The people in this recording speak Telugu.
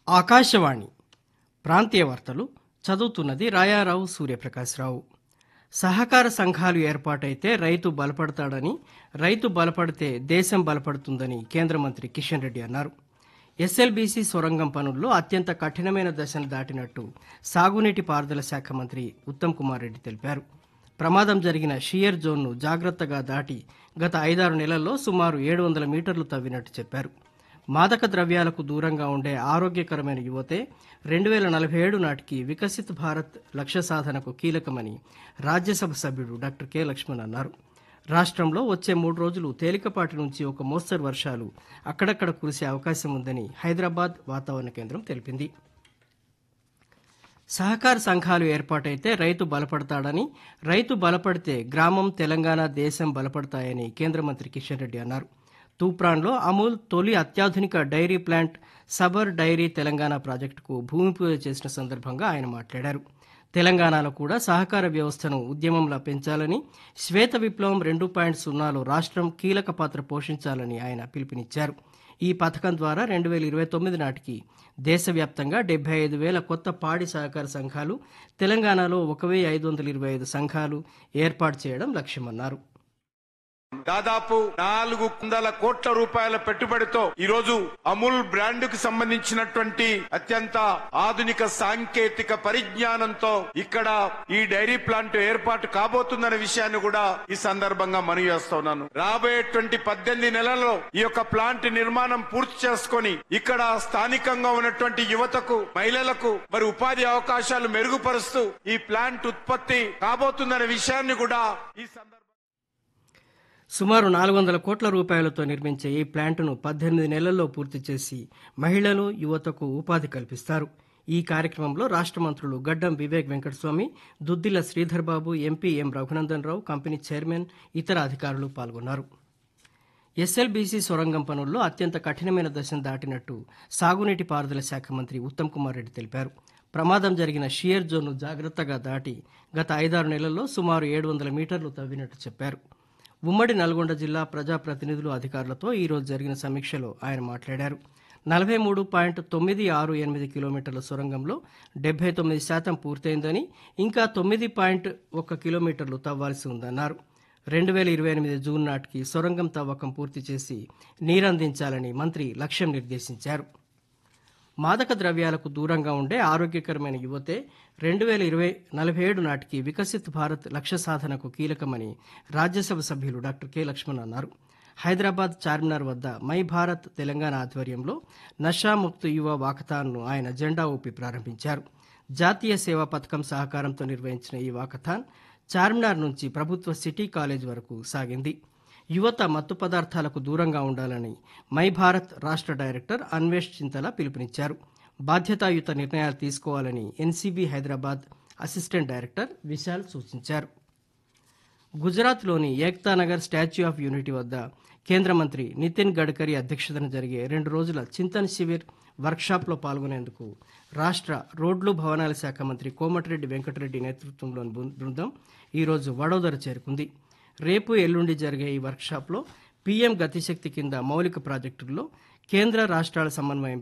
ఆకాశవాణి ప్రాంతీయ వార్తలు చదువుతున్నది రాయారావు సూర్యప్రకాశ్రావు సహకార సంఘాలు ఏర్పాటైతే రైతు బలపడతాడని రైతు బలపడితే దేశం బలపడుతుందని కేంద్ర మంత్రి కిషన్ రెడ్డి అన్నారు ఎస్ఎల్బీసీ సొరంగం పనుల్లో అత్యంత కఠినమైన దశను దాటినట్టు సాగునీటి పారుదల శాఖ మంత్రి ఉత్తమ్ కుమార్ రెడ్డి తెలిపారు ప్రమాదం జరిగిన షియర్ జోన్ను జాగ్రత్తగా దాటి గత ఐదారు నెలల్లో సుమారు ఏడు వందల మీటర్లు తవ్వినట్టు చెప్పారు మాదక ద్రవ్యాలకు దూరంగా ఉండే ఆరోగ్యకరమైన యువతే రెండు వేల నలభై ఏడు నాటికి వికసిత్ భారత్ లక్ష్య సాధనకు కీలకమని రాజ్యసభ సభ్యుడు డాక్టర్ కె లక్ష్మణ్ అన్నారు రాష్ట్రంలో వచ్చే మూడు రోజులు తేలికపాటి నుంచి ఒక మోస్తరు వర్షాలు అక్కడక్కడ కురిసే అవకాశం ఉందని హైదరాబాద్ వాతావరణ కేంద్రం తెలిపింది సహకార సంఘాలు ఏర్పాటైతే రైతు బలపడతాడని రైతు బలపడితే గ్రామం తెలంగాణ దేశం బలపడతాయని కేంద్ర మంత్రి కిషన్ రెడ్డి అన్నారు తూప్రాన్లో అమూల్ తొలి అత్యాధునిక dairy plant Sabar dairy Telangana ప్రాజెక్టుకు భూమి పూజ చేసిన సందర్భంగా ఆయన మాట్లాడారు తెలంగాణలో కూడా సహకార వ్యవస్థను ఉద్యమంలా పెంచాలని శ్వేత విప్లవం రెండు పాయింట్ సున్నాలో రాష్ట్రం కీలక పాత్ర పోషించాలని ఆయన పిలుపునిచ్చారు ఈ పథకం ద్వారా రెండు వేల ఇరవై తొమ్మిది నాటికి దేశవ్యాప్తంగా డెబ్బై ఐదు వేల కొత్త పాడి సహకార సంఘాలు తెలంగాణలో ఒక వెయ్యి ఐదు వందల ఇరవై ఐదు సంఘాలు ఏర్పాటు చేయడం లక్ష్యమన్నారు దాదాపు నాలుగు వందల కోట్ల రూపాయల పెట్టుబడితో ఈ రోజు అమూల్ బ్రాండ్ కు సంబంధించినటువంటి అత్యంత ఆధునిక సాంకేతిక పరిజ్ఞానంతో ఇక్కడ ఈ డైరీ ప్లాంట్ ఏర్పాటు కాబోతుందనే విషయాన్ని కూడా ఈ సందర్భంగా మనవి చేస్తున్నాను రాబోయేటువంటి పద్దెనిమిది నెలల్లో ఈ యొక్క ప్లాంట్ నిర్మాణం పూర్తి చేసుకొని ఇక్కడ స్థానికంగా ఉన్నటువంటి యువతకు మహిళలకు మరి ఉపాధి అవకాశాలు మెరుగుపరుస్తూ ఈ ప్లాంట్ ఉత్పత్తి కాబోతుందనే విషయాన్ని కూడా ఈ సందర్భంగా సుమారు నాలుగు వందల కోట్ల రూపాయలతో నిర్మించే ఈ ప్లాంటును పద్దెనిమిది నెలల్లో పూర్తి చేసి మహిళలు యువతకు ఉపాధి కల్పిస్తారు ఈ కార్యక్రమంలో రాష్ట్ర మంత్రులు Gaddam Vivek Venkataswamy Duddilla Sridhar Babu MP M Raghunandan Rao company chairman ఇతర అధికారులు పాల్గొన్నారు ఎస్ఎల్బీసీ సొరంగం పనుల్లో అత్యంత కఠినమైన దశను దాటినట్టు సాగునీటి పారుదల శాఖ మంత్రి ఉత్తమ్ కుమార్ రెడ్డి తెలిపారు ప్రమాదం జరిగిన షియర్ జోన్ను జాగ్రత్తగా దాటి గత ఐదారు నెలల్లో సుమారు ఏడు వందల మీటర్లు తవ్వినట్టు చెప్పారు ఉమ్మడి నల్గొండ జిల్లా ప్రజాప్రతినిధులు అధికారులతో ఈరోజు జరిగిన సమీక్షలో ఆయన మాట్లాడారు నలభై మూడు పాయింట్ తొమ్మిది ఆరు ఎనిమిది కిలోమీటర్ల సొరంగంలో డెబ్బై తొమ్మిది శాతం పూర్తయిందని ఇంకా తొమ్మిది పాయింట్ ఒక్క కిలోమీటర్లు తవ్వాల్సి ఉందన్నారు రెండు వేల ఇరవై ఎనిమిది జూన్ నాటికి సొరంగం తవ్వకం పూర్తి చేసి నీరందించాలని మంత్రి లక్ష్యం నిర్దేశించారు మాదక ద్రవ్యాలకు దూరంగా ఉండే ఆరోగ్యకరమైన యువతే రెండు వేల ఇరవై నలభై ఏడు నాటికి వికసిత్ భారత్ లక్ష్య సాధనకు కీలకమని రాజ్యసభ సభ్యులు డాక్టర్ కె లక్ష్మణ్ అన్నారు హైదరాబాద్ చార్మినార్ వద్ద మై భారత్ తెలంగాణ ఆధ్వర్యంలో నషాముక్త్ యువ వాకథాన్ను ఆయన జెండా ఊపి ప్రారంభించారు జాతీయ సేవా పథకం సహకారంతో నిర్వహించిన ఈ వాకథాన్ చార్మినార్ నుంచి ప్రభుత్వ సిటీ కాలేజ్ వరకు సాగింది యువత మత్తు పదార్థాలకు దూరంగా ఉండాలని మై భారత్ రాష్ట్ర డైరెక్టర్ అన్వేష్ చింతల పిలుపునిచ్చారు బాధ్యతాయుత నిర్ణయాలు తీసుకోవాలని NCB Hyderabad assistant director Vishal సూచించారు గుజరాత్లోని ఏక్తానగర్ స్టాచ్యూ ఆఫ్ యూనిటీ వద్ద కేంద్ర మంత్రి నితిన్ గడ్కరీ అధ్యక్షతన జరిగే రెండు రోజుల చింతన్ శివిర్ వర్క్షాప్లో పాల్గొనేందుకు రాష్ట్ర రోడ్లు భవనాల శాఖ మంత్రి కోమటిరెడ్డి వెంకటరెడ్డి నేతృత్వంలోని బృందం ఈరోజు వడోదర చేరుకుంది రేపు ఎల్లుండి జరిగే ఈ వర్క్షాప్లో పీఎం గతిశక్తి కింద మౌలిక ప్రాజెక్టుల్లో కేంద్ర రాష్ట్రాల సమన్వయం